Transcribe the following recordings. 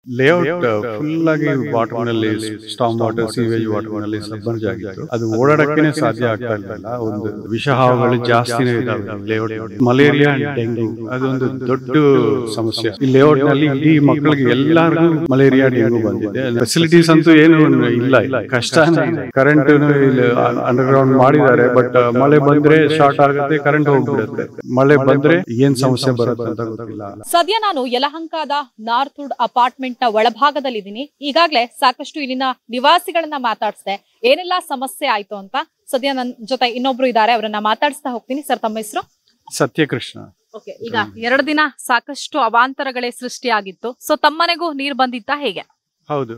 Layout full ಆಗಿ water ನಲ್ಲಿ storm water sewage water ನಲ್ಲಿ ಸಬ್ಮರ್ಜ್ ಆಗಿತ್ತು ಅದು ಓಡಾಡಕ್ಕೆ ಸಾಧ್ಯ ಆಗ್ತಾ ಇರಲಿಲ್ಲ ಒಂದು ವಿಷ ಹಾವುಗಳು ಜಾಸ್ತಿನೇ ಇದಾವೆ ಲೇಔಟ್ ಮಲೇರಿಯಾ ಅಂಡ್ ಡೆಂಗು ಅದೊಂದು ದೊಡ್ಡ ಸಮಸ್ಯೆ ಈ ಲೇಔಟ್ ನಲ್ಲಿ ಇಡೀ ಮಕ್ಕಳಿಗೆ ಎಲ್ಲರಿಗೂ ಮಲೇರಿಯಾ ಡೆಂಗು ಬಂದಿದೆ ಫೆಸಿಲಿಟೀಸ್ ಅಂತೂ ಏನು ಇಲ್ಲ ಇಲ್ಲ ಕಷ್ಟನೇ ಇದೆ ಕರೆಂಟ್ ಇಲ್ಲಿ ಅಂಡರ್ ಗ್ರೌಂಡ್ ಮಾಡಿದ್ದಾರೆ ಬಟ್ ಮಳೆ ಬಂದ್ರೆ ಶಾರ್ಟ್ ಆಗುತ್ತೆ ಕರೆಂಟ್ ಹೋಗ್ಬಿಡುತ್ತೆ ಮಳೆ ಬಂದ್ರೆ ಏನ್ ಸಮಸ್ಯೆ ಬರುತ್ತೆ ಅಂತ ಗೊತ್ತಿಲ್ಲ ಸದ್ಯ ನಾನು ಯಲಹಂಕದ ನಾರ್ತ್ವುಡ್ ಅಪಾರ್ಟ್ಮೆಂಟ್ ನ ಒಳಭಾಗದಲ್ಲಿದ್ದೀನಿ ಈಗಾಗಲೇ ಸಾಕಷ್ಟು ಇಲ್ಲಿನ ನಿವಾಸಿಗಳನ್ನ ಮಾತಾಡಿಸಿದೆ ಏನೆಲ್ಲ ಸಮಸ್ಯೆ ಆಯ್ತು ಅಂತ ಸದ್ಯ ನನ್ನ ಜೊತೆ ಇನ್ನೊಬ್ರು ಇದ್ದಾರೆ ಅವರನ್ನ ಮಾತಾಡಿಸ್ತಾ ಹೋಗ್ತೀನಿ ಸರ್ ತಮ್ಮ ಹೆಸರು ಸತ್ಯಕೃಷ್ಣ ಓಕೆ ಈಗ ಎರಡು ದಿನ ಸಾಕಷ್ಟು ಅವಾಂತರಗಳೇ ಸೃಷ್ಟಿಯಾಗಿತ್ತು ಸೊ ತಮ್ಮನೆಗೂ ನೀರ್ ಬಂದಿತ್ತಾ ಹೇಗೆ ಹೌದು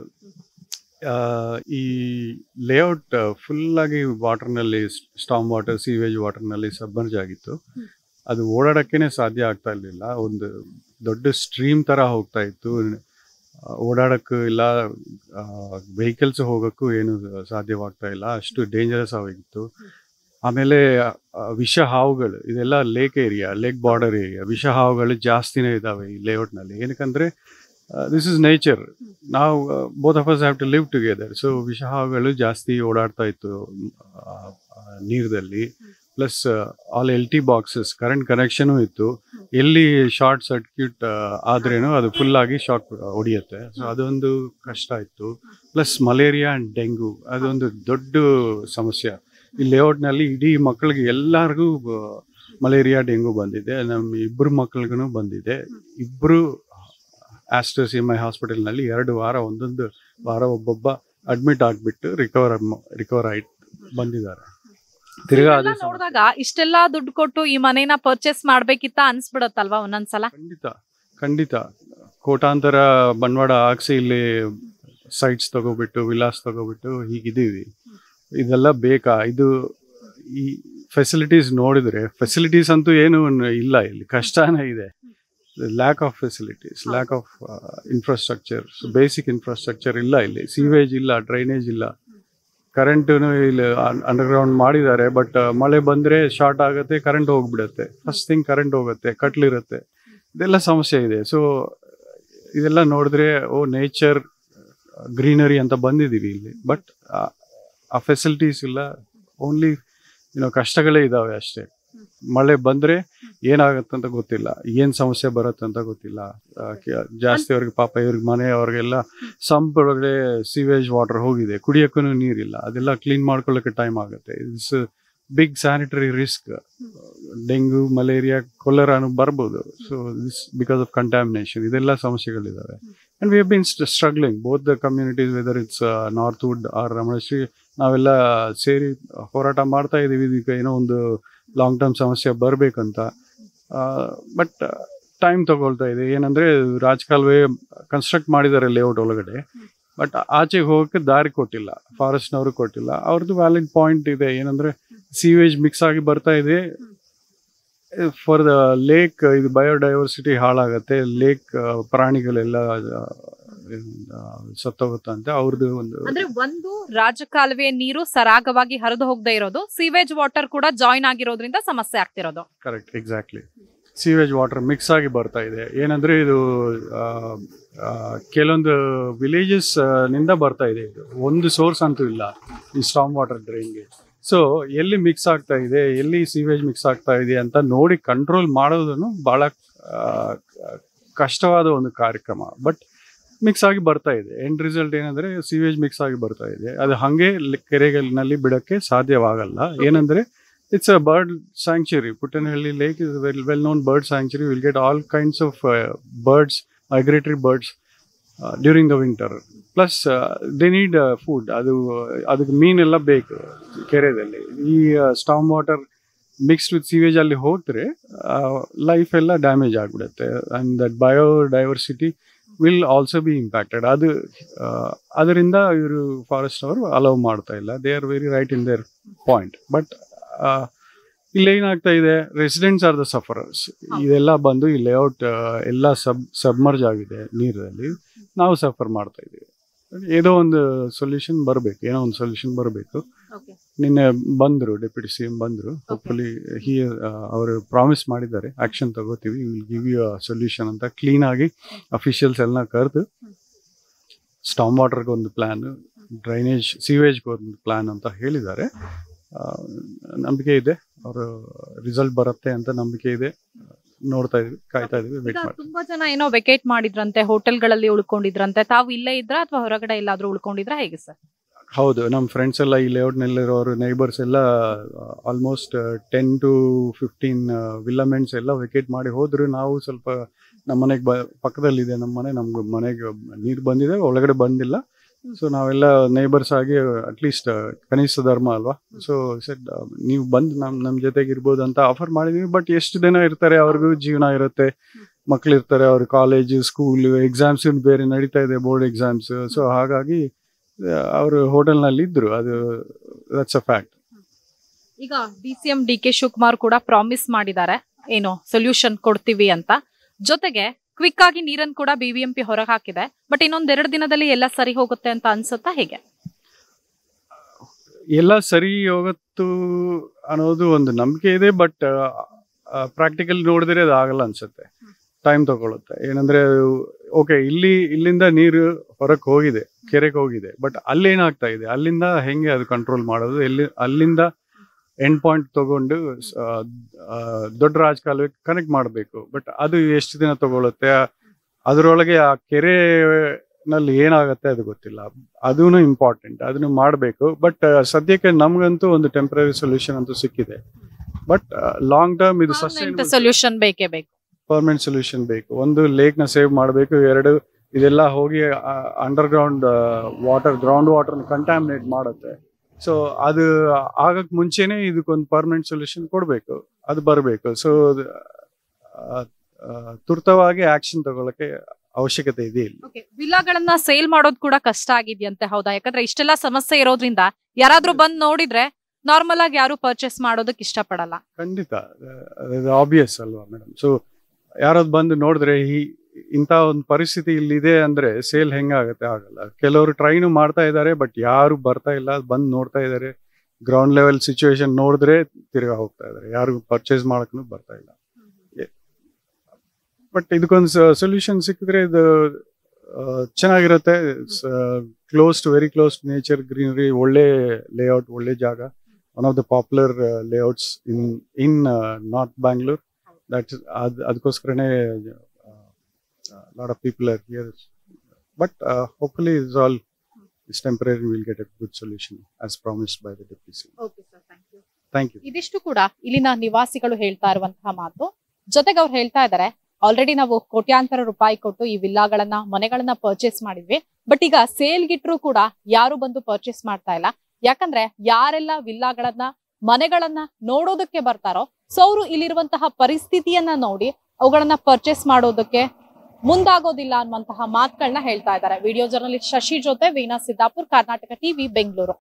ಆ, ಈ ಲೇಔಟ್ ಫುಲ್ ಆಗಿ ವಾಟರ್ ನಲ್ಲಿ ಸ್ಟಾಮ್ ವಾಟರ್ ಸೀವೇಜ್ ವಾಟರ್ ನಲ್ಲಿ ಸಬ್ಮರ್ಜ್ ಆಗಿತ್ತು ಅದು ಓಡಾಡಕ್ಕೇನೆ ಸಾಧ್ಯ ಆಗ್ತಾ ಇರಲಿಲ್ಲ ಒಂದು ದೊಡ್ಡ ಸ್ಟ್ರೀಮ್ ತರ ಹೋಗ್ತಾ ಇತ್ತು ಆ, ಓಡಾಡಕ್ಕೂ ಇಲ್ಲ ವೆಹಿಕಲ್ಸ್ ಹೋಗಕ್ಕೂ ಏನು ಸಾಧ್ಯವಾಗ್ತಾ ಇಲ್ಲ ಅಷ್ಟು ಡೇಂಜರಸ್ ಆಗಿತ್ತು ಆಮೇಲೆ ಆ, ವಿಷ ಹಾವುಗಳು ಇದೆಲ್ಲ lake area lake border area ವಿಷ ಹಾವುಗಳು ಜಾಸ್ತಿನೇ ಇದಾವೆ ಈ ಲೇಔಟ್ ನಲ್ಲಿ ಏನಕ್ಕಂದ್ರೆ ದಿಸ್ ಇಸ್ ನೇಚರ್ ನಾವು both of us have to live together so ವಿಷ ಹಾವುಗಳು ಜಾಸ್ತಿ ಓಡಾಡ್ತಾ ಇತ್ತು ಆ, ಆ, ನೀರದಲ್ಲಿ plus all L T boxes current connection ಇತ್ತು ಎಲ್ಲಿ ಶಾರ್ಟ್ ಸರ್ಕ್ಯೂಟ್ ಆದ್ರೇನು ಅದು ಫುಲ್ ಆಗಿ ಶಾಕ್ ಹೊಡಿಯುತ್ತೆ ಸೊ ಅದೊಂದು ಕಷ್ಟ ಇತ್ತು ಪ್ಲಸ್ ಮಲೇರಿಯಾ ಅಂಡ್ ಡೆಂಗು ಅದೊಂದು ದೊಡ್ಡ ಸಮಸ್ಯೆ ಈ ಲೇಔಟ್ನಲ್ಲಿ ಇಡೀ ಮಕ್ಕಳಿಗೆ ಎಲ್ಲರಿಗೂ ಮಲೇರಿಯಾ ಡೆಂಗು ಬಂದಿದೆ ನಮ್ಮ ಇಬ್ಬರು ಮಕ್ಕಳಿಗೂ ಬಂದಿದೆ ಇಬ್ಬರು ಆಸ್ಟರ್ಸ್ ಎಮ್ ಐ ಹಾಸ್ಪಿಟಲ್ನಲ್ಲಿ ಎರಡು ವಾರ ಒಂದೊಂದು ವಾರ ಒಬ್ಬೊಬ್ಬ ಅಡ್ಮಿಟ್ ಆಗಿಬಿಟ್ಟು ರಿಕವರ್ ರಿಕವರ್ ಆಗಿ ಬಂದಿದ್ದಾರೆ ತಿರ್ಗಾ ಅದೇ ಸಮಸ್ಯೆ. ನೋಡಿದಾಗ ಇಷ್ಟೆಲ್ಲಾ ದುಡ್ಡು ಕೊಟ್ಟು ಈ ಮನೇನ ಪರ್ಚೇಸ್ ಮಾಡ್ಬೇಕಿತ್ತ ಅನ್ಸ್ಬಿಡತ್ತಲ್ವಾ ಒಂದೊಂದ್ಸಲ ಖಂಡಿತ ಖಂಡಿತ ಕೋಟಾಂತರ ಬಂಡವಾಳ ಹಾಕ್ಸಿ ಇಲ್ಲಿ ಸೈಟ್ಸ್ ತಗೋಬಿಟ್ಟು ವಿಲಾಸ್ ತಗೋಬಿಟ್ಟು ಹೀಗಿದ್ದೀವಿ ಇದೆಲ್ಲ ಬೇಕಾ ಇದು ಈ ಫೆಸಿಲಿಟೀಸ್ ನೋಡಿದ್ರೆ ಫೆಸಿಲಿಟೀಸ್ ಅಂತೂ ಏನು ಇಲ್ಲ ಇಲ್ಲಿ ಕಷ್ಟನೇ ಇದೆ lack of facilities lack of infrastructure basic infrastructure ಇಲ್ಲ ಇಲ್ಲಿ ಸೀವೇಜ್ ಇಲ್ಲ ಡ್ರೈನೇಜ್ ಇಲ್ಲ ಕರೆಂಟು ಇಲ್ಲಿ ಅಂಡರ್ಗ್ರೌಂಡ್ ಮಾಡಿದ್ದಾರೆ ಬಟ್ ಮಳೆ ಬಂದ್ರೆ ಶಾರ್ಟ್ ಆಗುತ್ತೆ ಕರೆಂಟ್ ಹೋಗ್ಬಿಡುತ್ತೆ ಫಸ್ಟ್ ಥಿಂಗ್ ಕರೆಂಟ್ ಹೋಗುತ್ತೆ ಕಟ್ಲಿರುತ್ತೆ ಇದೆಲ್ಲ ಸಮಸ್ಯೆ ಇದೆ ಸೊ ಇದೆಲ್ಲ ನೋಡಿದ್ರೆ ಓ ನೇಚರ್ ಗ್ರೀನರಿ ಅಂತ ಬಂದಿದ್ದೀವಿ ಇಲ್ಲಿ ಬಟ್ ಆ ಫೆಸಿಲಿಟೀಸ್ ಇಲ್ಲ ಓನ್ಲಿ ಏನೋ ಕಷ್ಟಗಳೇ ಇದಾವೆ ಅಷ್ಟೇ ಮಳೆ ಬಂದ್ರೆ ಏನಾಗುತ್ತೆ ಅಂತ ಗೊತ್ತಿಲ್ಲ ಏನ್ ಸಮಸ್ಯೆ ಬರುತ್ತೆ ಅಂತ ಗೊತ್ತಿಲ್ಲ ಆ, ಕೆ- ಜಾಸ್ತಿ ಅವ್ರಿಗೆ ಪಾಪ ಇವ್ರಿಗೆ ಮನೆಯವ್ರಿಗೆಲ್ಲ ಸಂಪ್ ಒಳಗಡೆ ಸಿವೇಜ್ ವಾಟರ್ ಹೋಗಿದೆ ಕುಡಿಯೋಕ್ಕೂ ನೀರಿಲ್ಲ ಅದೆಲ್ಲ ಕ್ಲೀನ್ ಮಾಡ್ಕೊಳ್ಳೋಕೆ ಟೈಮ್ ಆಗುತ್ತೆ it's big sanitary risk dengue malaria ಕೊಲೆರಾನು ಬರ್ಬೋದು so this because of contamination ಇದೆಲ್ಲ ಸಮಸ್ಯೆಗಳಿದ್ದಾವೆ and we have been struggling both the communities whether it's Northwood or Ramanashree ನಾವೆಲ್ಲ ಸೇರಿ ಹೋರಾಟ ಮಾಡ್ತಾ ಇದೀವಿ ಇದಕ್ಕೆ ಏನೋ ಒಂದು ಲಾಂಗ್ ಟರ್ಮ್ ಸಮಸ್ಯೆ ಬರಬೇಕಂತ ಬಟ್ ಟೈಮ್ ತಗೊಳ್ತಾ ಇದೆ ಏನಂದ್ರೆ ರಾಜಕಾಲುವೆ ಕನ್ಸ್ಟ್ರಕ್ಟ್ ಮಾಡಿದ್ದಾರೆ ಲೇಔಟ್ ಒಳಗಡೆ ಬಟ್ ಆಚೆಗೆ ಹೋಗಕ್ಕೆ ದಾರಿ ಕೊಟ್ಟಿಲ್ಲ ಫಾರೆಸ್ಟ್ನವರು ಕೊಟ್ಟಿಲ್ಲ ಅವ್ರದ್ದು ವ್ಯಾಲಿಡ್ ಪಾಯಿಂಟ್ ಇದೆ ಏನಂದ್ರೆ ಸೀವೇಜ್ ಮಿಕ್ಸ್ ಆಗಿ ಬರ್ತಾ ಇದೆ ಫಾರ್ ದ ಲೇಕ್ ಇದು ಬಯೋಡೈವರ್ಸಿಟಿ ಹಾಳಾಗತ್ತೆ ಲೇಕ್ ಪ್ರಾಣಿಗಳೆಲ್ಲ ಸತ್ತೋಗುತ್ತಂತೆ ಅವ್ರದ್ದು ಒಂದು ಅಂದ್ರೆ ಒಂದು ರಾಜಕಾಲುವೆ ನೀರು ಸರಾಗವಾಗಿ ಹರಿದು ಹೋಗದೆ ಇರೋದು ಸೀವೇಜ್ ವಾಟರ್ ಕೂಡ ಜಾಯಿನ್ ಆಗಿರೋದ್ರಿಂದ ಸಮಸ್ಯೆ ಆಗ್ತಿರೋದು correct exactly sewage water mix ಆಗಿ ಬರ್ತಾ ಇದೆ ಏನಂದ್ರೆ ಇದು ಆ, ಆ, ಕೆಲವೊಂದು ವಿಲೇಜಸ್ ನಿಂದ ಬರ್ತಾ ಇದೆ ಇದು ಒಂದು ಸೋರ್ಸ್ ಅಂತೂ ಇಲ್ಲ ಈ ಸ್ಟಾಮ್ ವಾಟರ್ ಡ್ರೈನ್ಗೆ ಸೊ ಎಲ್ಲಿ ಮಿಕ್ಸ್ ಆಗ್ತಾ ಇದೆ ಎಲ್ಲಿ ಸೀವೇಜ್ ಮಿಕ್ಸ್ ಆಗ್ತಾ ಇದೆ ಅಂತ ನೋಡಿ ಕಂಟ್ರೋಲ್ ಮಾಡೋದನ್ನು ಬಹಳ ಆ, ಕಷ್ಟವಾದ ಒಂದು ಕಾರ್ಯಕ್ರಮ ಬಟ್ ಮಿಕ್ಸ್ ಆಗಿ ಬರ್ತಾ ಇದೆ ಎಂಡ್ ರಿಸಲ್ಟ್ ಏನಂದ್ರೆ ಸೀವೇಜ್ ಮಿಕ್ಸ್ ಆಗಿ ಬರ್ತಾ ಇದೆ ಅದು ಹಂಗೆ ಲ್- ಕೆರೆಗಳಲ್ಲಿ ಬಿಡಕ್ಕೆ ಸಾಧ್ಯವಾಗಲ್ಲ ಏನಂದ್ರೆ it's a bird sanctuary Puttanahalli lake is well well known bird sanctuary will get all kinds of birds migratory birds during the winter plus they need food ಅದು ಅದಕ್ಕೆ ಮೀನೆಲ್ಲ ಬೇಕು ಕೆರೆಯಲ್ಲಿ ಈ storm water mixed with sewage ಅಲ್ಲಿ ಹೋದ್ರೆ life ಎಲ್ಲ damage ಆಗಿಬಿಡುತ್ತೆ and that biodiversity will also be impacted ಅದು ಆ, ಅದರಿಂದ ಇವರು ಫಾರೆಸ್ಟ್ ಅವರು ಅಲೌ ಮಾಡ್ತಾ ಇಲ್ಲ they are very right in there point but ಇಲ್ಲಿ ಏನಾಗ್ತಾ ಇದೆ ರೆಸಿಡೆಂಟ್ಸ್ ಆರ್ ದ ಸಫರರ್ಸ್ ಇದೆಲ್ಲ ಬಂದು ಈ ಲೇಔಟ್ ಎಲ್ಲ ಸಬ್ ಸಬ್ಮರ್ಜ್ ಆಗಿದೆ ನೀರಲ್ಲಿ ನಾವು ಸಫರ್ ಮಾಡ್ತಾ ಇದ್ದೀವಿ ಏನೋ ಒಂದು ಸೊಲ್ಯೂಷನ್ ಬರಬೇಕು ಏನೋ ಒಂದು ಸೊಲ್ಯೂಷನ್ ಬರಬೇಕು Okay. ನಿನ್ನೆ ಬಂದರು ಡೆಪ್ಯೂಟಿ ಸಿ ಎಂ ಬಂದರು ಹೋಪ್ಫುಲಿ ಹಿ ಅವರು ಪ್ರಾಮಿಸ್ ಮಾಡಿದ್ದಾರೆ ಆಕ್ಷನ್ ತಗೋತೀವಿ ವಿಲ್ ಗಿವ್ ಯು ಸೊಲ್ಯೂಷನ್ ಅಂತ ಕ್ಲೀನ್ ಆಗಿ ಅಫಿಷಿಯಲ್ಸ್ ಎಲ್ಲ ಕರೆದು ಸ್ಟಾಮ್ ವಾಟರ್ಗೆ ಒಂದು ಪ್ಲಾನ್ ಡ್ರೈನೇಜ್ ಸೀವೇಜ್ಗೆ ಒಂದು ಪ್ಲಾನ್ ಅಂತ ಹೇಳಿದ್ದಾರೆ ಆ, ನಂಬಿಕೆ ಇದೆ ಅವರು ರಿಸಲ್ಟ್ ಬರುತ್ತೆ ಅಂತ ನಂಬಿಕೆ ಇದೆ ನೋಡ್ತಾ ಇದೀವಿ ಕಾಯ್ತಾ ಇದೀವಿ ವೇಟ್ ಈಗ ಮಾಡ್ತೀವಿ ತುಂಬಾ ಜನ ಏನೋ ವೆಕೇಟ್ ಮಾಡಿದ್ರಂತೆ ಹೋಟೆಲ್ಗಳಲ್ಲಿ ಉಳ್ಕೊಂಡಿದ್ರಂತೆ ತಾವು ಇಲ್ಲೇ ಇದ್ರ ಅಥವಾ ಹೊರಗಡೆ ಎಲ್ಲಾದ್ರೂ ಉಳ್ಕೊಂಡಿದ್ರ ಹೇಗೆ ಸರ್ ಹೌದು ನಮ್ಮ ಫ್ರೆಂಡ್ಸ್ ಎಲ್ಲ ಈ ಲೇಔಟ್ನಲ್ಲಿರೋರು ನೈಬರ್ಸ್ ಎಲ್ಲ almost ten to fifteen villaments ಎಲ್ಲ ವೆಕೇಟ್ ಮಾಡಿ ಹೋದ್ರು ನಾವು ಸ್ವಲ್ಪ ನಮ್ಮ ಮನೆಗೆ ಬ ಪಕ್ಕದಲ್ಲಿದೆ ನಮ್ಮ ಮನೆ ನಮ್ಗೆ ಮನೆಗೆ ನೀರು ಬಂದಿದೆ ಒಳಗಡೆ ಬಂದಿಲ್ಲ ಸೊ ನಾವೆಲ್ಲ ನೈಬರ್ಸ್ ಆಗಿ ಅಟ್ಲೀಸ್ಟ್ ಕನಿಷ್ಠ ಧರ್ಮ ಅಲ್ವಾ ಸೊ ಸೆಟ್ ನೀವು ಬಂದು ನಮ್ಮ ನಮ್ಮ ಜೊತೆಗೆ ಇರ್ಬೋದು ಅಂತ ಆಫರ್ ಮಾಡಿದೀವಿ ಬಟ್ ಎಷ್ಟು ದಿನ ಇರ್ತಾರೆ ಅವ್ರಿಗೂ ಜೀವನ ಇರುತ್ತೆ ಮಕ್ಳು ಇರ್ತಾರೆ ಅವ್ರ ಕಾಲೇಜು ಸ್ಕೂಲ್ ಎಕ್ಸಾಮ್ಸ್ ಬೇರೆ ನಡೀತಾ ಇದೆ ಬೋರ್ಡ್ ಎಕ್ಸಾಮ್ಸ್ ಸೊ ಹಾಗಾಗಿ ಅವರು ಹೋಟೆಲ್ನಲ್ಲಿ ಇದ್ರು ಅದು ದಟ್ಸ್ ಅ ಫ್ಯಾಕ್ಟ್ ಈಗ D C M D K Shivakumar ಕೂಡ ಪ್ರಾಮಿಸ್ ಮಾಡಿದ್ದಾರೆ ಏನು ಸೊಲ್ಯೂಷನ್ ಕೊಡ್ತೀವಿ ಅಂತ ಜೊತೆಗೆ ಕ್ವಿಕ್ ಆಗಿ ನೀರನ್ನು ಕೂಡ ಬಿಬಿಎಂಪಿ ಹೊರಗೆ ಹಾಕಿದೆ ಬಟ್ ಇನ್ನೊಂದೆರಡು ದಿನದಲ್ಲಿ ಎಲ್ಲ ಸರಿ ಹೋಗುತ್ತೆ ಅಂತ ಅನ್ಸುತ್ತಾ ಹೇಗೆ ಎಲ್ಲ ಸರಿ ಹೋಗತ್ತು ಅನ್ನೋದು ಒಂದು ನಂಬಿಕೆ ಇದೆ ಬಟ್ ಪ್ರಾಕ್ಟಿಕಲ್ ನೋಡಿದ್ರೆ ಅದು ಆಗಲ್ಲ ಅನ್ಸುತ್ತೆ ಟೈಮ್ ತಗೊಳುತ್ತೆ ಏನಂದ್ರೆ ಓಕೆ ಇಲ್ಲಿ ಇಲ್ಲಿಂದ ನೀರು ಹೊರಕ್ಕೆ ಹೋಗಿದೆ ಕೆರೆಗೆ ಹೋಗಿದೆ ಬಟ್ ಅಲ್ಲಿ ಏನಾಗ್ತಾ ಇದೆ ಅಲ್ಲಿಂದ ಹೆಂಗೆ ಅದು ಕಂಟ್ರೋಲ್ ಮಾಡೋದು ಎಲ್ಲಿ ಅಲ್ಲಿಂದ ಎಂಡ್ ಪಾಯಿಂಟ್ ತಗೊಂಡು ಆ, ಆ, ದೊಡ್ಡ ರಾಜಕಾಲುವೆ ಕನೆಕ್ಟ್ ಮಾಡಬೇಕು ಬಟ್ ಅದು ಎಷ್ಟು ದಿನ ತಗೊಳುತ್ತೆ ಅದರೊಳಗೆ ಆ ಕೆರೆ ನಲ್ಲಿ ಏನಾಗುತ್ತೆ ಅದು ಗೊತ್ತಿಲ್ಲ ಅದೂ ಇಂಪಾರ್ಟೆಂಟ್ ಅದನ್ನು ಮಾಡಬೇಕು ಬಟ್ ಸದ್ಯಕ್ಕೆ ನಮ್ಗಂತೂ ಒಂದು ಟೆಂಪ್ರರಿ ಸೊಲ್ಯೂಷನ್ ಅಂತೂ ಸಿಕ್ಕಿದೆ ಬಟ್ ಲಾಂಗ್ ಟರ್ಮ್ ಇದು ಸಸ್ಟೈನಬಲ್ ಸೊಲ್ಯೂಷನ್ ಬೇಕೇ ಬೇಕು ಪರ್ಮನೆಂಟ್ ಸೊಲ್ಯೂಷನ್ ಬೇಕು ಒಂದು ಲೇಕ್ ನ ಸೇವ್ ಮಾಡಬೇಕು ಎರಡು ಇದೆಲ್ಲ ಹೋಗಿ underground water ground water contaminate ಮಾಡುತ್ತೆ ಸೊ ಅದು ಆಗಕ್ ಮುಂಚೆನೆ ಇದಕ್ಕೊಂದು ಪರ್ಮನೆಂಟ್ ಸೊಲ್ಯೂಷನ್ ಕೊಡಬೇಕು ಅದು ಬರಬೇಕು ಸೊ ತುರ್ತವಾಗಿ ಆಕ್ಷನ್ ತಗೊಳಕ್ಕೆ ಅವಶ್ಯಕತೆ ಇದೆ ಇಲ್ಲಿ ಓಕೆ ವಿಲ್ಲಾಗಳನ್ನ ಸೇಲ್ ಮಾಡೋದು ಕೂಡ ಕಷ್ಟ ಆಗಿದ್ಯಂತೆ ಹೌದಾ ಯಾಕಂದ್ರೆ ಇಷ್ಟೆಲ್ಲ ಸಮಸ್ಯೆ ಇರೋದ್ರಿಂದ ಯಾರಾದ್ರೂ ಬಂದ್ ನೋಡಿದ್ರೆ ನಾರ್ಮಲ್ ಆಗಿ ಯಾರು ಪರ್ಚೇಸ್ ಮಾಡೋದಕ್ಕೆ ಇಷ್ಟಪಡಲ್ಲ ಖಂಡಿತ ಆಬ್ವಿಯಸ್ ಅಲ್ವಾ ಮೇಡಮ್ ಸೊ ಯಾರಾದ್ರು ಬಂದು ನೋಡಿದ್ರೆ ಈ ಇಂಥ ಒಂದು ಪರಿಸ್ಥಿತಿ ಇಲ್ಲಿದೆ ಅಂದ್ರೆ ಸೇಲ್ ಹೆಂಗಾಗತ್ತೆ ಆಗಲ್ಲ ಕೆಲವರು ಟ್ರೈನು ಮಾಡ್ತಾ ಇದ್ದಾರೆ ಬಟ್ ಯಾರು ಬರ್ತಾ ಇಲ್ಲ ಬಂದು ನೋಡ್ತಾ ಇದ್ದಾರೆ ಗ್ರೌಂಡ್ ಲೆವೆಲ್ ಸಿಚುವೇಶನ್ ನೋಡಿದ್ರೆ ತಿರ್ಗಾ ಹೋಗ್ತಾ ಇದ್ದಾರೆ ಯಾರು ಪರ್ಚೇಸ್ ಮಾಡಕ್ಕೂ ಬರ್ತಾ ಇಲ್ಲ ಬಟ್ ಇದಕ್ಕೊಂದು ಸೊಲ್ಯೂಷನ್ ಸಿಕ್ಕಿದ್ರೆ ಇದು ಆ, ಚೆನ್ನಾಗಿರುತ್ತೆ close to very close to nature greenery ಒಳ್ಳೆ ಲೇಔಟ್ ಒಳ್ಳೆ ಜಾಗ one of the popular layouts in in north Bangalore that ಅದ್ ಅದಕ್ಕೋಸ್ಕರನೇ lot of people are here but hopefully is all is temporary will get a good solution as promised by the deputy thank you ಇದಿಷ್ಟು ಕೂಡ ಇಲ್ಲಿನ ನಿವಾಸಿಗಳು ಹೇಳ್ತಾ ಇರುವಂತಹ ಮಾತು ಜೊತೆಗೆ ಅವ್ರು ಹೇಳ್ತಾ ಇದ್ದಾರೆ ಆಲ್ರೆಡಿ ನಾವು ಕೋಟ್ಯಾಂತರ ರೂಪಾಯಿ ಕೊಟ್ಟು ಈ ವಿಲ್ಲಾಗಳನ್ನ ಮನೆಗಳನ್ನ ಪರ್ಚೇಸ್ ಮಾಡಿದ್ವಿ ಬಟ್ ಈಗ ಸೇಲ್ಗಿಟ್ರು ಕೂಡ ಯಾರು ಬಂದು ಪರ್ಚೇಸ್ ಮಾಡ್ತಾ ಇಲ್ಲ ಯಾಕಂದ್ರೆ ಯಾರೆಲ್ಲ ವಿಲ್ಲಾಗಳನ್ನ ಮನೆಗಳನ್ನ ನೋಡೋದಕ್ಕೆ ಬರ್ತಾರೋ ಸೊ ಅವರು ಇಲ್ಲಿರುವಂತಹ ಪರಿಸ್ಥಿತಿಯನ್ನ ನೋಡಿ ಅವುಗಳನ್ನ ಪರ್ಚೇಸ್ ಮಾಡೋದಕ್ಕೆ ಮುಂದಾಗೋದಿಲ್ಲ ಅನ್ನುವಂತಹ ಮಾತುಗಳನ್ನ ಹೇಳ್ತಾ ಇದ್ದಾರೆ ವಿಡಿಯೋ ಜರ್ನಲಿಸ್ಟ್ ಶಶಿ ಜೊತೆ ವೀಣಾ ಸಿದ್ದಾಪುರ್ ಕರ್ನಾಟಕ ಟಿವಿ ಬೆಂಗಳೂರು